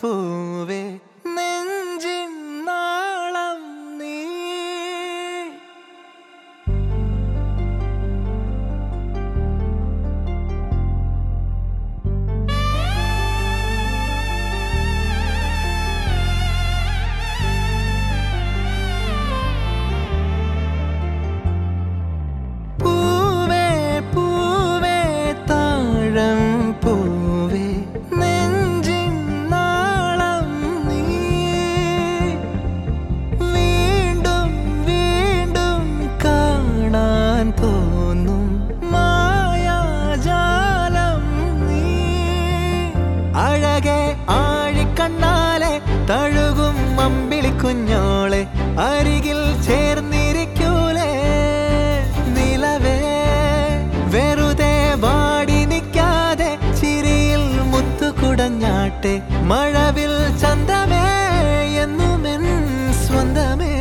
പൂവേ നെഞ്ചിൻ നാളം നീ പൂവേ പൂവേ താഴം പൂവേ നെഞ്ചിൻ നാളം നീ വീണ്ടും വീണ്ടും കാണാൻ തോന്നും മായാജാലം നീ അഴകെ ആഴിക്കണ്ണാലെ തഴുകും അമ്പിളി കുഞ്ഞോളെ അരികിൽ ചേർന്നിരിക്കൂലേ നിലവേ വെറുതെ വാടി നിൽക്കാതെ ചിരിയിൽ മുത്തുകുടഞ്ഞാട്ടെ മഴവിൽ ചന്തമേ എന്നുമെൻ സ്വന്തമേ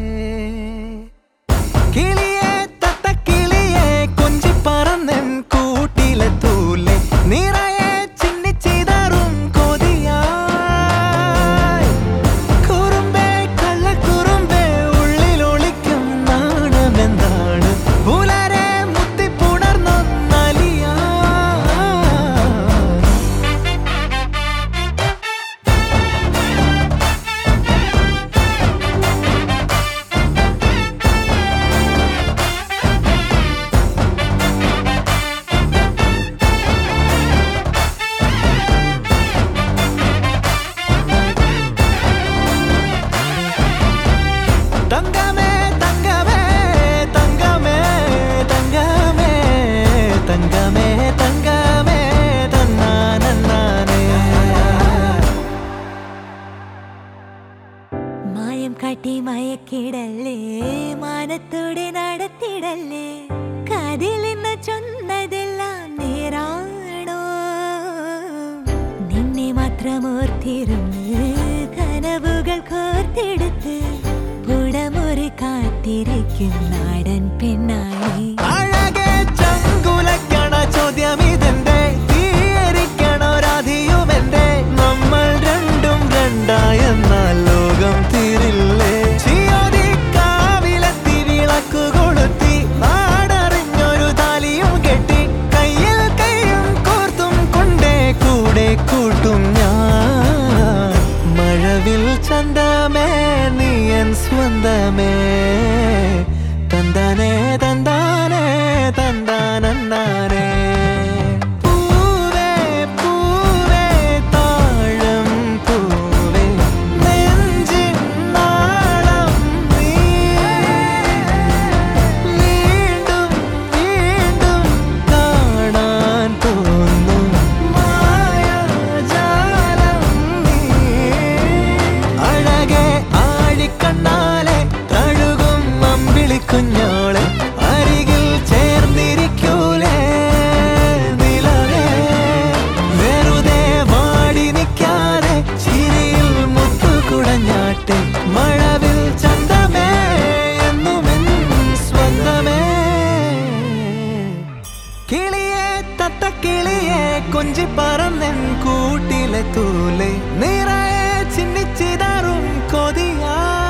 കിളിയെ തത്തക്കിളിയെ കൊഞ്ചി പറന്നൻ കൂട്ടിലെ തൂലെ നിറയെ ചിന്നിച്ചിതറും കൊതിയായി കുറുമ്പേ കള്ളക്കുറുമ്പേ ഉള്ളിലൊളിക്കും നാണമെന്താണ് പുലരെ മുത്തിപ്പുണർന്നൊന്നലിയാ തങ്കമേ തങ്കമേ തങ്കമേ തങ്കമേ തങ്കമേ തങ്കമേ തന്നാനന്നാനേ മായം കാട്ടി മയക്കിടല്ലേ മാനത്തോടെ നടത്തിടല്ലേ കതിലെന്ന് ചൊന്നതെല്ലാം നേരാണോ നിന്നെ മാത്രം ഓർത്തിരുന്ന് കനവുകൾ കോർത്തെടുത്ത് പുടമുറി കാത്തിരിക്കും നാടൻ പെണ്ണായി അഴകെ ചങ്കുലക്കണ ചോദ്യം ഇതെന്റെ തീയരിക്കണ രാധിയുമെന്റെ നമ്മൾ രണ്ടും രണ്ടായെന്നാൽ ലോകം തീരില്ലേ ചിയോതി കാവിലെത്തി വിളക്കു കൊളുത്തി നാടറിഞ്ഞൊരു താലിയും കെട്ടി കയ്യിൽ കൈയും കോർത്തും കൊണ്ടേ കൂടെ കൂട്ടും ഞാൻ മഴവിൽ ചന്തമേ നീയൻ സ്വന്തമേ തന്താനേ തന്താനേ തന്താനന്താനേ പൂവേ പൂവേ താഴം പൂവേ നെഞ്ചിൻ നാളം നീ വീണ്ടും വീണ്ടും കാണാൻ തോന്നും മായാജാലം നീ അഴകെ ആഴിക്കണ്ണാലെ തഴുകും അമ്പിളി കുഞ്ഞോളെ അരികിൽ ചേർന്നിരിക്കൂലേ നിലവേ വെറുതെ വാടി നിൽക്കാതെ ചിരിയിൽ മുത്തുകുടഞ്ഞാട്ടെ മഴവിൽ ചന്തമേ എന്നുമെൻ സ്വന്തമേ കിളിയെ തത്തക്കിളിയെ കൊഞ്ചി പറന്നൻ കൂട്ടിലെ തൂലെ നിറയെ ചിന്നിച്ചിതറും കൊതിയാ